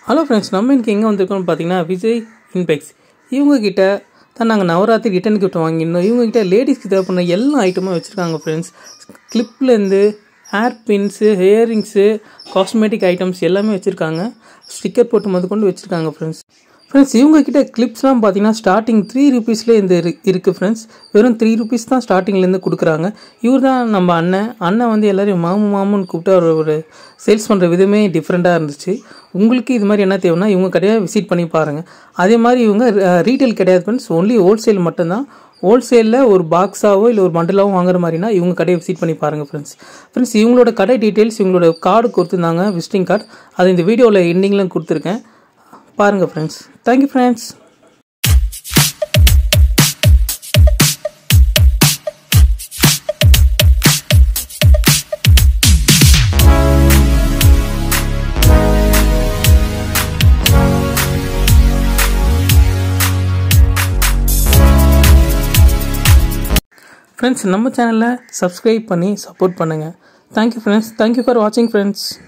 hello friends நம்ம இன்னைக்கு எங்கே வந்திருக்கோம்னு பார்த்தீங்கன்னா விஜய் இன்பெக்ஸ் இவங்கக்கிட்ட தான் நாங்கள் நவராத்திரி ரிட்டன் கிஃப்ட் வாங்கியிருந்தோம் இவங்ககிட்ட லேடிஸ்க்கு தேவைப்படுற எல்லா ஐட்டமும் வச்சுருக்காங்க ஃப்ரெண்ட்ஸ் கிளிப்லேருந்து hair pins earrings cosmetic items எல்லாமே வச்சுருக்காங்க ஸ்டிக்கர் போட்டு முதல் கொண்டு வச்சுருக்காங்க ஃப்ரெண்ட்ஸ் ஃப்ரெண்ட்ஸ் இவங்கக்கிட்ட கிளிப்ஸ்லாம் பார்த்தீங்கன்னா ஸ்டார்டிங் த்ரீ ருபீஸ்லேயே இந்த இரு இருக்குது ஃப்ரெண்ட்ஸ் வெறும் த்ரீ ருபீஸ் தான் ஸ்டார்டிங்லேருந்து கொடுக்குறாங்க இவர் தான் நம்ம அண்ணன் அண்ணன் வந்து எல்லோரும் மாமு மாமுன்னு கூப்பிட்டு அவர் ஒரு சேல்ஸ் பண்ணுற விதமே டிஃப்ரெண்ட்டாக இருந்துச்சு உங்களுக்கு இது மாதிரி என்ன தேவைன்னா இவங்க கடையாக விசிட் பண்ணி பாருங்கள் அதே மாதிரி இவங்க ரீட்டைல் கிடையாது ஃப்ரெண்ட்ஸ் ஒன்லி ஹோல்சேல் மட்டும்தான் ஹோல்சேலில் ஒரு பாக்ஸாவோ இல்லை ஒரு பண்டலாவோ வாங்குற மாதிரினா இவங்க கடையை விசிட் பண்ணி பாருங்கள் ஃப்ரெண்ட்ஸ் ஃப்ரெண்ட்ஸ் இவங்களோட கடை டீட்டெயில்ஸ் இவங்களோட கார்டு கொடுத்துருந்தாங்க விசிட்டிங் கார்டு அது இந்த வீடியோவில் எண்டிங்கில் கொடுத்துருக்கேன் பாருங்கள் ஃப்ரெண்ட்ஸ் தேங்க்யூ ஃப்ரெண்ட்ஸ் ஃப்ரெண்ட்ஸ் நம்ம சேனலை சப்ஸ்கிரைப் பண்ணி சப்போர்ட் பண்ணுங்கள் தேங்க்யூ ஃப்ரெண்ட்ஸ் தேங்க்யூ ஃபார் வாட்சிங் ஃப்ரெண்ட்ஸ்